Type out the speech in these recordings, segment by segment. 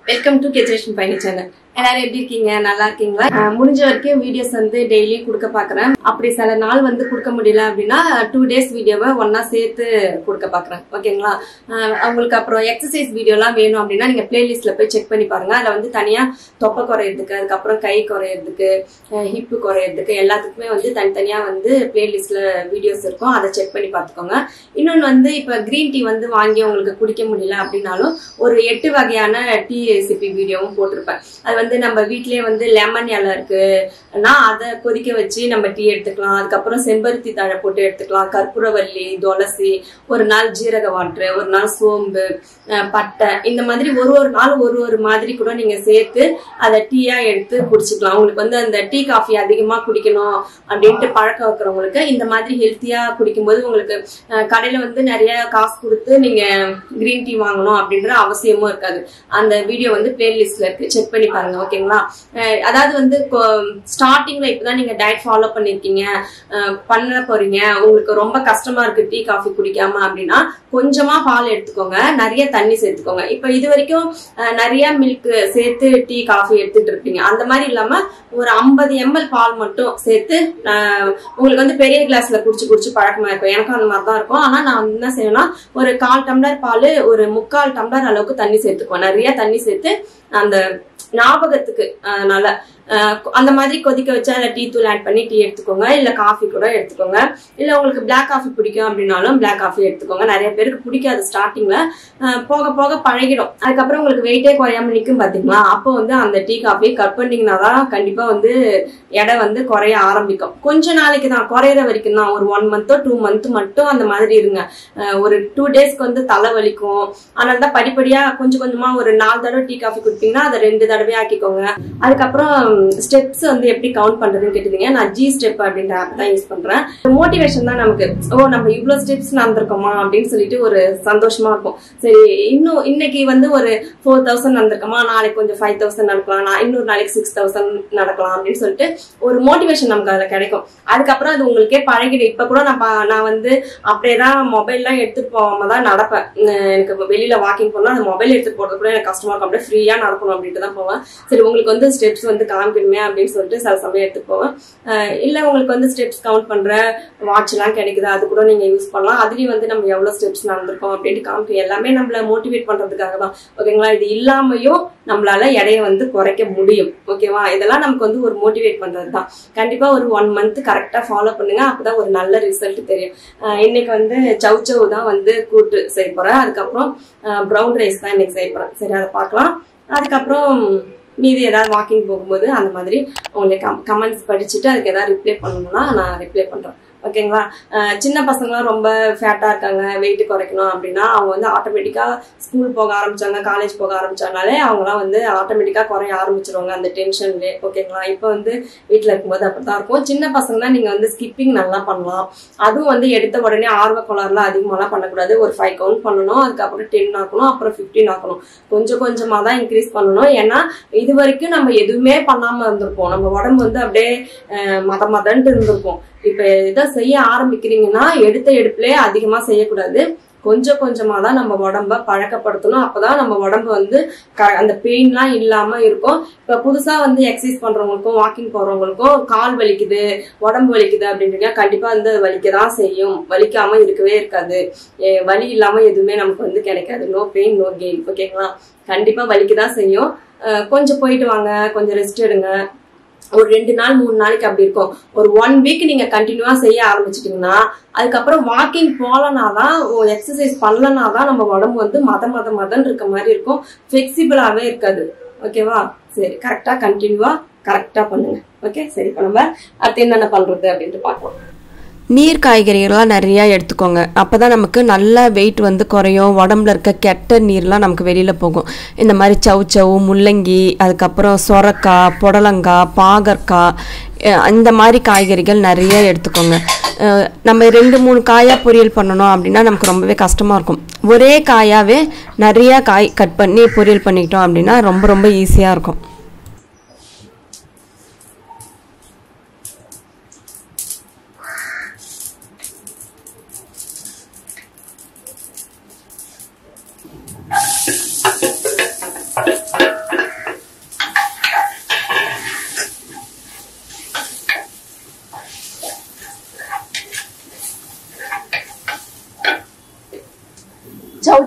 welcome to கெஜரேஷன் பயணி channel எல்லாரும் எப்படி இருக்கீங்க நல்லா இருக்கீங்களா அஹ் முடிஞ்ச வரைக்கும் வீடியோஸ் வந்து டெய்லி கொடுக்க பாக்குறேன் அப்படி சில நாள் வந்து கொடுக்க முடியல அப்படின்னா டூ டேஸ் வீடியோவை ஒன்னா சேர்த்து கொடுக்க பாக்குறேன் ஓகேங்களா அஹ் உங்களுக்கு அப்புறம் எக்ஸசைஸ் வீடியோலாம் வேணும் அப்படின்னா நீங்க பிளேலிஸ்ட்ல போய் செக் பண்ணி பாருங்க அதுல வந்து தனியா தொப்பை குறையிறதுக்கு அதுக்கப்புறம் கை குறையிறதுக்கு ஹிப்பு குறையிறதுக்கு எல்லாத்துக்குமே வந்து தனித்தனியா வந்து பிளேலிஸ்ட்ல வீடியோஸ் இருக்கும் அதை செக் பண்ணி பார்த்துக்கோங்க இன்னொன்று வந்து இப்போ க்ரீன் டீ வந்து வாங்கி உங்களுக்கு குடிக்க முடியல அப்படின்னாலும் ஒரு எட்டு வகையான டீ ரெசிபி வீடியோவும் போட்டிருப்பேன் அது வந்து நம்ம வீட்லயே வந்து லெமன் இலை இருக்குன்னா அதை கொதிக்க வச்சு நம்ம டீ எடுத்துக்கலாம் அதுக்கப்புறம் செம்பருத்தி தழை போட்டு எடுத்துக்கலாம் கற்பூரவல்லி துளசி ஒரு நாள் ஜீரக வாட்ரு ஒரு நாள் சோம்பு அஹ் பட்டை இந்த மாதிரி ஒரு ஒரு நாள் ஒரு ஒரு மாதிரி கூட நீங்க சேர்த்து அதை டீயா எடுத்து குடிச்சுக்கலாம் உங்களுக்கு வந்து அந்த டீ காஃபி அதிகமா குடிக்கணும் அப்படின்ட்டு பழக்கம் வைக்கிறவங்களுக்கு இந்த மாதிரி ஹெல்த்தியா குடிக்கும்போது உங்களுக்கு அஹ், கடையில வந்து நிறைய காசு கொடுத்து நீங்க கிரீன் டீ வாங்கணும் அப்படின்ற அவசியமும் இருக்காது அந்த வீடியோ வந்து பிளேலிஸ்ட்ல இருக்கு செக் பண்ணி பாருங்க ஓகேங்களா அஹ், அதாவது வந்து ஸ்டார்டிங்ல இப்பதான் நீங்க டயட் ஃபாலோ பண்ணிருக்கீங்க அஹ், பண்ண போறீங்க உங்களுக்கு ரொம்ப கஷ்டமா இருக்கு டீ காஃபி குடிக்காம அப்படின்னா கொஞ்சமா பால் எடுத்துக்கோங்க நிறைய தண்ணி சேர்த்துக்கோங்க இப்ப இது வரைக்கும் அஹ், நிறைய மில்க் சேர்த்து டீ காஃபி எடுத்துட்டு இருப்பீங்க அந்த மாதிரி இல்லாம ஒரு ஐம்பது எம்எல் பால் மட்டும் சேர்த்து அஹ், உங்களுக்கு வந்து பெரிய கிளாஸ்ல குடிச்சு குடிச்சு பழக்கமா இருக்கும் எனக்கும் அந்த மாதிரி தான் இருக்கும் ஆனா நான் வந்து என்ன செய்வேன்னா ஒரு கால் டம்ளர் பால் ஒரு முக்கால் டம்ளர் அளவுக்கு தண்ணி சேர்த்துக்குவேன் நிறைய தண்ணி சேர்த்து அந்த ஞாபகத்துக்கு அதனால அஹ், அந்த மாதிரி கொதிக்க வச்சு அதில் டீ தூள் ஆட் பண்ணி டீ எடுத்துக்கோங்க இல்ல காஃபி கூட எடுத்துக்கோங்க இல்ல உங்களுக்கு பிளாக் காஃபி பிடிக்கும் அப்படின்னாலும் பிளாக் காஃபி எடுத்துக்கோங்க நிறைய பேருக்கு பிடிக்காது ஸ்டார்டிங்ல போக போக பழகிடும் அதுக்கப்புறம் உங்களுக்கு வெயிட்டே குறையாம நிக்கும் பாத்தீங்களா அப்போ வந்து அந்த டீ காஃபி கட் பண்ணிங்கன்னா தான் கண்டிப்பா வந்து எடை வந்து குறைய ஆரம்பிக்கும் கொஞ்ச நாளைக்கு தான் குறையிற வரைக்கும் தான் ஒரு ஒன் மந்த்தோ டூ மந்த் மட்டும் அந்த மாதிரி இருங்க அஹ் ஒரு டூ டேஸ்க்கு வந்து தலை வலிக்கும் அதனால தான் படிப்படியா கொஞ்சம் கொஞ்சமா ஒரு நாலு தடவை டீ காஃபி குடிப்பீங்கன்னா அதை ரெண்டு தடவை ஆக்கிக்கோங்க அதுக்கப்புறம் ஸ்டெப்ஸ் வந்து எப்படி கவுண்ட் பண்றதுன்னு கேட்டீங்க நான் ஜி ஸ்டெப் அப்படின்ற ஆப் தான் யூஸ் பண்றேன் மோட்டிவேஷன் தான் நமக்கு ஓ நம்ம இவ்வளவு ஸ்டெப்ஸ் நடந்திருக்கோமா அப்படின்னு சொல்லிட்டு ஒரு சந்தோஷமா இருக்கும் சரி இன்னும் இன்னைக்கு வந்து ஒரு ஃபோர் தௌசண்ட் நடந்திருக்கோமா நாளைக்கு கொஞ்சம் ஃபைவ் தௌசண்ட் நடக்கலாம் நான் இன்னொரு நாளைக்கு சிக்ஸ் தௌசண்ட் நடக்கலாம் அப்படின்னு சொல்லிட்டு ஒரு மோட்டிவேஷன் நமக்கு அதுல கிடைக்கும் அதுக்கப்புறம் அது உங்களுக்கே பழகிடும் இப்ப கூட நான் பா- நான் வந்து அப்படியே தான் மொபைல்லாம் எடுத்துட்டு போகாம தான் நடப்பேன் அஹ் எனக்கு இப்ப வெளியில வாக்கிங் போனா அந்த மொபைல் எடுத்துட்டு போறது கூட எனக்கு கஷ்டமா இருக்கும் அப்படியே ஃப்ரீயா நடக்கணும் அப்படின்ட்டு தான் போவேன் சரி உங்களுக்கு வந்து ஸ்டெப்ஸ் வந்து காமிக்கணுமே அப்படின்னு சொல்லிட்டு சில சமயம் எடுத்துட்டு போவேன் அஹ் இல்ல உங்களுக்கு வந்து ஸ்டெப்ஸ் கவுண்ட் பண்ற வாட்ச் எல்லாம் கிடைக்குது அது கூட நீங்க யூஸ் பண்ணலாம் அதுலயும் வந்து நம்ம எவ்வளவு ஸ்டெப்ஸ் நடந்திருக்கோம் அப்படின்ட்டு காமிக்கும் எல்லாமே நம்மள மோட்டிவேட் பண்றதுக்காக தான் ஓகேங்களா இது இல்லாமையும் நம்மளால எடையை வந்து குறைக்க முடியும் ஓகேவா இதெல்லாம் நமக்கு வந்து ஒரு மோட்டிவேட் பண்றது தான் கண்டிப்பா ஒரு ஒன் மந்த் கரெக்டா ஃபாலோ பண்ணுங்க அப்பதான் ஒரு நல்ல ரிசல்ட் தெரியும் அஹ் இன்னைக்கு வந்து சவ் சவ் தான் வந்து கூட்டு செய்ய போறேன் அதுக்கப்புறம் ப்ரௌன் ரைஸ் தான் இன்னைக்கு செய்ய போறேன் சரி அதை பார்க்கலாம் அதுக்கப்புறம் மீதி ஏதாவது வாக்கிங் போகும்போது அந்த மாதிரி உங்களுக்கு கமெண்ட்ஸ் படிச்சுட்டு அதுக்கு ஏதாவது ரிப்ளை பண்ணணும்னா நான் ரிப்ளை பண்றேன் ஓகேங்களா அஹ் சின்ன பசங்களாம் ரொம்ப ஃபேட்டா இருக்காங்க வெயிட் குறைக்கணும் அப்படின்னா அவங்க வந்து ஆட்டோமேட்டிக்கா ஸ்கூல் போக ஆரம்பிச்சாங்க காலேஜ் போக ஆரம்பிச்சாங்கனாலே அவங்கலாம் வந்து ஆட்டோமேட்டிக்கா குறைய ஆரம்பிச்சிருவாங்க அந்த டென்ஷன்லேயே ஓகேங்களா இப்போ வந்து வீட்டில் இருக்கும்போது அப்படிதான் இருக்கும் சின்ன பசங்கன்னா நீங்க வந்து ஸ்கிப்பிங் நல்லா பண்ணலாம் அதுவும் வந்து எடுத்த உடனே ஆர்வ கோளாறுல அதிகமாலாம் பண்ணக்கூடாது ஒரு ஃபைவ் கவுண்ட் பண்ணணும் அதுக்கப்புறம் டென் ஆக்கணும் அப்புறம் ஃபிஃப்டீன் ஆக்கணும் கொஞ்சம் கொஞ்சமா தான் இன்க்ரீஸ் பண்ணணும் ஏன்னா இது வரைக்கும் நம்ம எதுவுமே பண்ணாம இருந்திருப்போம் நம்ம உடம்பு வந்து அப்படியே அஹ், மத மதன்ட்டு இருந்திருப்போம் இப்ப இதை செய்ய ஆரம்பிக்கிறீங்கன்னா எடுத்த எடுப்புலயே அதிகமா செய்யக்கூடாது கொஞ்சம் கொஞ்சமா தான் நம்ம உடம்ப பழக்கப்படுத்தணும் அப்பதான் நம்ம உடம்பு வந்து க- அந்த பெயின்லாம் இல்லாம இருக்கும் இப்ப புதுசா வந்து எக்ஸசைஸ் பண்றவங்களுக்கும் வாக்கிங் போறவங்களுக்கும் கால் வலிக்குது உடம்பு வலிக்குது அப்படின்றீங்க கண்டிப்பா வந்து வலிக்க தான் செய்யும் வலிக்காம இருக்கவே இருக்காது ஏ, வலி இல்லாம எதுவுமே நமக்கு வந்து கிடைக்காது நோ பெயின் நோ கெயின் ஓகேங்களா கண்டிப்பா வலிக்க தான் செய்யும் அஹ் கொஞ்சம் போயிட்டு வாங்க கொஞ்சம் ரெஸ்ட் எடுங்க ஒரு ரெண்டு நாள் மூணு நாளைக்கு அப்படி இருக்கும் ஒரு ஒன் வீக் நீங்க கண்டினியூவா செய்ய ஆரம்பிச்சிட்டீங்கன்னா அதுக்கப்புறம் வாக்கிங் போலனாதான் எக்ஸசைஸ் பண்ணலனாதான் நம்ம உடம்பு வந்து மத மத மதன் இருக்க மாதிரி இருக்கும் ஃபிளெக்சிபிளாவே இருக்காது ஓகேவா சரி கரெக்டா கண்டினியூவா கரெக்டா பண்ணுங்க ஓகே சரி இப்ப நம்ம அடுத்து என்னென்ன பண்றது அப்படின்ட்டு பார்க்கலாம் நீர் காய்கறிகள்லாம் நிறையா எடுத்துக்கோங்க அப்போ தான் நமக்கு நல்ல வெயிட் வந்து குறையும் உடம்புல இருக்க கெட்ட நீர்லாம் நமக்கு வெளியில் போகும் இந்த மாதிரி சவு சவு முள்ளங்கி அதுக்கப்புறம் சொரக்காய் புடலங்காய் பாகற்காய் அஹ் இந்த மாதிரி காய்கறிகள் நிறைய எடுத்துக்கோங்க அஹ் நம்ம ரெண்டு மூணு காயாக பொரியல் பண்ணணும் அப்படின்னா நமக்கு ரொம்பவே கஷ்டமாக இருக்கும் ஒரே காயாகவே நிறையா காய் கட் பண்ணி பொரியல் பண்ணிக்கிட்டோம் அப்படின்னா ரொம்ப ரொம்ப ஈஸியாக இருக்கும்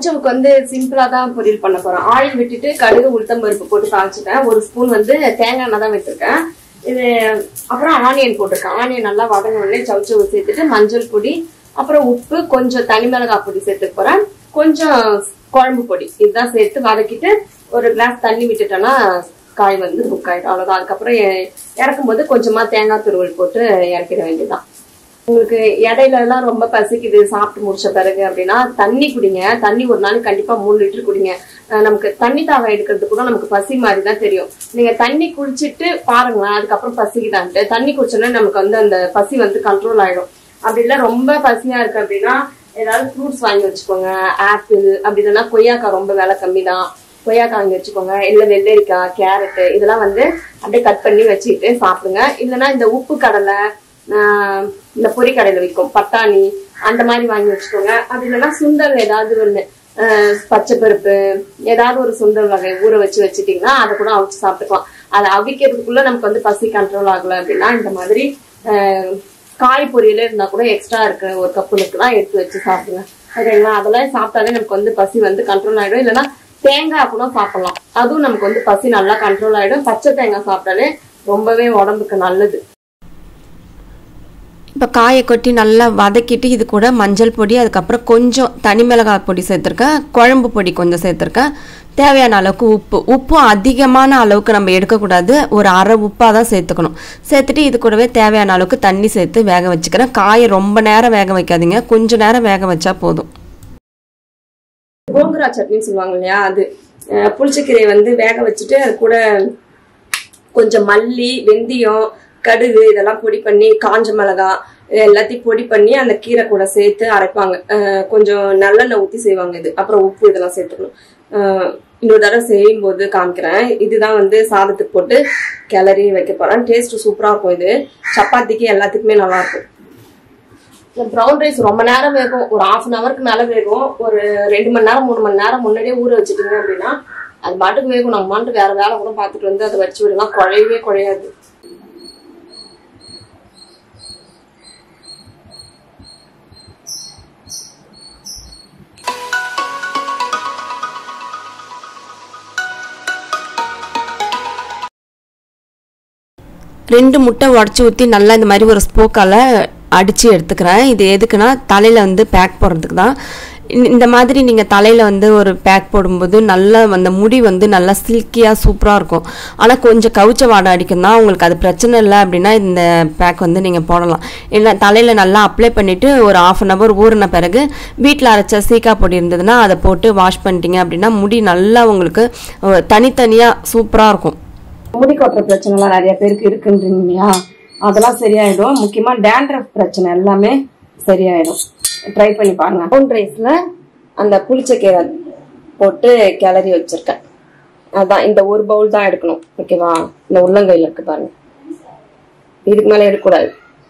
சவுச்சவுக்கு வந்து சிம்பிளா தான் பொரியல் பண்ண போறோம் ஆயில் விட்டுட்டு கடுகு உளுத்தம் பருப்பு போட்டு தாளிச்சிட்டேன் ஒரு ஸ்பூன் வந்து தேங்காய் எண்ணெய் தான் விட்டுருக்கேன் இது அப்புறம் ஆனியன் போட்டிருக்கேன் ஆனியன் நல்லா வதங்க உடனே சவுச்சவு சேர்த்துட்டு மஞ்சள் பொடி அப்புறம் உப்பு கொஞ்சம் தனி மிளகாய் பொடி சேர்த்துக்க போறேன் கொஞ்சம் குழம்பு பொடி இதுதான் சேர்த்து வதக்கிட்டு ஒரு கிளாஸ் தண்ணி விட்டுட்டேன்னா காய் வந்து குக் ஆயிடும் அவ்வளவுதான் அதுக்கப்புறம் இ- இறக்கும்போது கொஞ்சமா தேங்காய் துருவல் போட்டு இறக்கிட வேண்டியதுதான் உங்களுக்கு இடையில எல்லாம் ரொம்ப பசிக்குது சாப்பிட்டு முடிச்ச பிறகு அப்படின்னா தண்ணி குடிங்க தண்ணி ஒரு நாளைக்கு கண்டிப்பா மூணு லிட்டர் குடிங்க அஹ் நமக்கு தண்ணி தாகம் எடுக்கிறது கூட நமக்கு பசி மாதிரி தான் தெரியும் நீங்க தண்ணி குடிச்சிட்டு பாருங்களேன் அதுக்கப்புறம் பசிக்குதான்ட்டு தண்ணி குடிச்சோன்னா நமக்கு வந்து அந்த பசி வந்து கண்ட்ரோல் ஆயிடும் அப்படி இல்ல ரொம்ப பசியா இருக்கு அப்படின்னா ஏதாவது ஃப்ரூட்ஸ் வாங்கி வச்சுக்கோங்க ஆப்பிள் அப்படி இல்லைன்னா கொய்யாக்காய் ரொம்ப விலை கம்மி தான் கொய்யாக்காய் வாங்கி வச்சுக்கோங்க இல்ல வெள்ளரிக்காய் கேரட் இதெல்லாம் வந்து அப்படியே கட் பண்ணி வச்சுக்கிட்டு சாப்பிடுங்க இல்லைன்னா இந்த உப்பு கடலை ஆஹ் இந்த பொரிக்கடையில விற்கும் பட்டாணி அந்த மாதிரி வாங்கி வச்சுக்கோங்க அப்படி இல்லைன்னா சுண்டல் ஏதாவது ஒண்ணு ஆஹ் பச்சை பருப்பு ஏதாவது ஒரு சுண்டல் வகை ஊற வச்சு வச்சுட்டீங்கன்னா அதை கூட அவிச்சு சாப்பிட்டுக்கலாம் அதை அவிக்கிறதுக்குள்ள நமக்கு வந்து பசி கண்ட்ரோல் ஆகல அப்படின்னா இந்த மாதிரி ஆஹ் காய் பொரியல் இருந்தா கூட எக்ஸ்ட்ரா இருக்கு ஒரு கப்பு இருக்குலாம் எடுத்து வச்சு சாப்பிடுங்க ஓகேங்களா அதெல்லாம் சாப்பிட்டாலே நமக்கு வந்து பசி வந்து கண்ட்ரோல் ஆயிடும் இல்லைன்னா தேங்காய் கூட சாப்பிடலாம் அதுவும் நமக்கு வந்து பசி நல்லா கண்ட்ரோல் ஆயிடும் பச்சை தேங்காய் சாப்பிட்டாலே ரொம்பவே உடம்புக்கு நல்லது இப்போ காயை கொட்டி நல்லா வதக்கிட்டு இது கூட மஞ்சள் பொடி அதுக்கப்புறம் கொஞ்சம் தனி மிளகாய் பொடி சேர்த்துருக்கேன் குழம்பு பொடி கொஞ்சம் சேர்த்துருக்கேன் தேவையான அளவுக்கு உப்பு உப்பும் அதிகமான அளவுக்கு நம்ம எடுக்கக்கூடாது ஒரு அரை உப்பாக தான் சேர்த்துக்கணும் சேர்த்துட்டு இது கூடவே தேவையான அளவுக்கு தண்ணி சேர்த்து வேக வச்சுக்கிறேன் காயை ரொம்ப நேரம் வேக வைக்காதீங்க கொஞ்ச நேரம் வேக வச்சா போதும் கோங்குரா சட்னின்னு சொல்லுவாங்க இல்லையா அது அஹ் புளிச்சக்கீரையை வந்து வேக வச்சுட்டு அது கூட கொஞ்சம் மல்லி வெந்தயம் கடுகு இதெல்லாம் பொடி பண்ணி காஞ்ச மிளகா இது எல்லாத்தையும் பொடி பண்ணி அந்த கீரை கூட சேர்த்து அரைப்பாங்க அஹ் கொஞ்சம் நல்லெண்ணெய் ஊற்றி செய்வாங்க இது அப்புறம் உப்பு இதெல்லாம் சேர்த்துக்கணும் அஹ் இன்னொரு தடவை செய்யும் போது காமிக்கிறேன் இதுதான் வந்து சாதத்துக்கு போட்டு கிளறி வைக்க போறேன் டேஸ்ட் சூப்பரா இருக்கும் இது சப்பாத்திக்கு எல்லாத்துக்குமே நல்லா இருக்கும் இந்த ப்ரௌன் ரைஸ் ரொம்ப நேரம் வேகும் ஒரு ஹாஃப் அன் ஹவருக்கு மேல வேகும் ஒரு ரெண்டு மணி நேரம் மூணு மணி நேரம் முன்னாடியே ஊற வச்சுட்டீங்க அப்படின்னா அது பாட்டுக்கு வேகும் நம்ம மாட்டு வேற வேலை கூட பார்த்துட்டு வந்து அதை வச்சு விடலாம் குழையவே குழையாது ரெண்டு முட்டை உடச்சி ஊற்றி நல்லா இந்த மாதிரி ஒரு ஸ்போக்கால் அடித்து எடுத்துக்கிறேன் இது எதுக்குன்னா தலையில் வந்து பேக் போடுறதுக்கு தான் இந்த- இந்த மாதிரி நீங்கள் தலையில் வந்து ஒரு பேக் போடும்போது நல்லா அந்த முடி வந்து நல்லா சில்கியாக சூப்பராக இருக்கும் ஆனால் கொஞ்சம் கவுச்ச வாடை அடிக்கும் தான் உங்களுக்கு அது பிரச்சனை இல்லை அப்படின்னா இந்த பேக் வந்து நீங்கள் போடலாம் இல்லை தலையில் நல்லா அப்ளை பண்ணிவிட்டு ஒரு ஆஃப் அன் ஹவர் ஊறின பிறகு வீட்டில் அரைச்ச சீக்கா பொடி இருந்ததுன்னா அதை போட்டு வாஷ் பண்ணிட்டீங்க அப்படின்னா முடி நல்லா உங்களுக்கு அஹ், தனித்தனியாக சூப்பராக இருக்கும் முடி கொட்டுற பிரச்சனைலாம் நிறைய பேருக்கு இருக்குன்றீங்க இல்லையா அதெல்லாம் சரியாயிடும் முக்கியமா டேண்ட்ரஃப் பிரச்சனை எல்லாமே சரியாயிடும் ட்ரை பண்ணி பாருங்க ப்ரௌன் ரைஸ்ல அந்த புளிச்சக்கீரை போட்டு கிளறி வச்சிருக்கேன் அதான் இந்த ஒரு பவுல் தான் எடுக்கணும் ஓகேவா இந்த உள்ளங்கையில இருக்கு பாருங்க இதுக்கு மேல எடுக்கக்கூடாது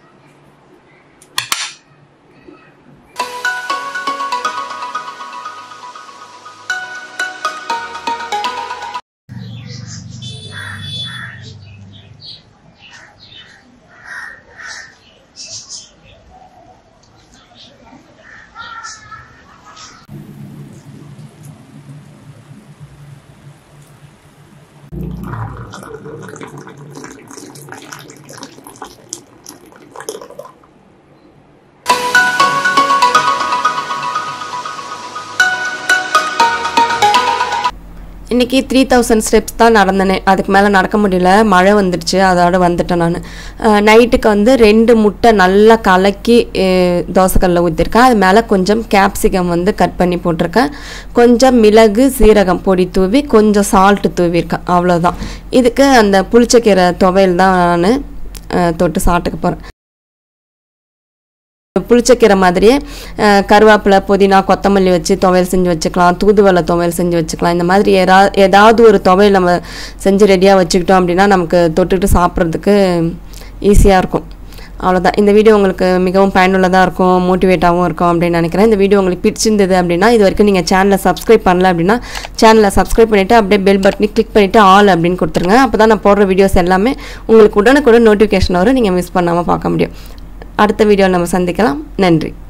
இன்றைக்கி த்ரீ தௌசண்ட் ஸ்டெப்ஸ் தான் நடந்தேனே அதுக்கு மேலே நடக்க முடியல மழை வந்துடுச்சு அதோட வந்துட்டேன் நான் நைட்டுக்கு வந்து ரெண்டு முட்டை நல்லா கலக்கி அஹ், தோசைக்கல்ல ஊற்றிருக்கேன் அது மேலே கொஞ்சம் கேப்சிகம் வந்து கட் பண்ணி போட்டிருக்கேன் கொஞ்சம் மிளகு சீரகம் பொடி தூவி கொஞ்சம் சால்ட்டு தூவிருக்கேன் அவ்வளோதான் இதுக்கு அந்த புளிச்சக்கீரை துவையல் தான் நான் தொட்டு சாப்பிட்டுக்க போகிறேன் புளிச்சக்கீரை மாதிரியே அஹ், கருவேப்பிலை புதினா கொத்தமல்லி வச்சு துவையல் செஞ்சு வச்சுக்கலாம் தூதுவளை துவையல் செஞ்சு வச்சுக்கலாம் இந்த மாதிரி ஏதா ஏதாவது ஒரு துவையல் நம்ம செஞ்சு ரெடியாக வச்சுக்கிட்டோம் அப்படின்னா நமக்கு தொட்டுக்கிட்டு சாப்பிட்றதுக்கு ஈஸியாக இருக்கும் அவ்வளோதான் இந்த வீடியோ உங்களுக்கு மிகவும் பயனுள்ளதாக இருக்கும் மோட்டிவேட்டாகவும் இருக்கும் அப்படின்னு நினைக்கிறேன் இந்த வீடியோ உங்களுக்கு பிடிச்சிருந்தது அப்படின்னா இது வரைக்கும் நீங்கள் சேனலை சப்ஸ்கிரைப் பண்ணல அப்படின்னா சேனலை சப்ஸ்கிரைப் பண்ணிவிட்டு அப்படியே பெல் பட்டனை கிளிக் பண்ணிவிட்டு ஆல் அப்படின்னு கொடுத்துருங்க அப்போ தான் நான் போடுற வீடியோஸ் எல்லாமே உங்களுக்கு உடனுக்குடன் நோட்டிஃபிகேஷன் வரும் நீங்கள் மிஸ் பண்ணாமல் பார்க்க முடியும் அடுத்த வீடியோவில் நம்ம சந்திக்கலாம் நன்றி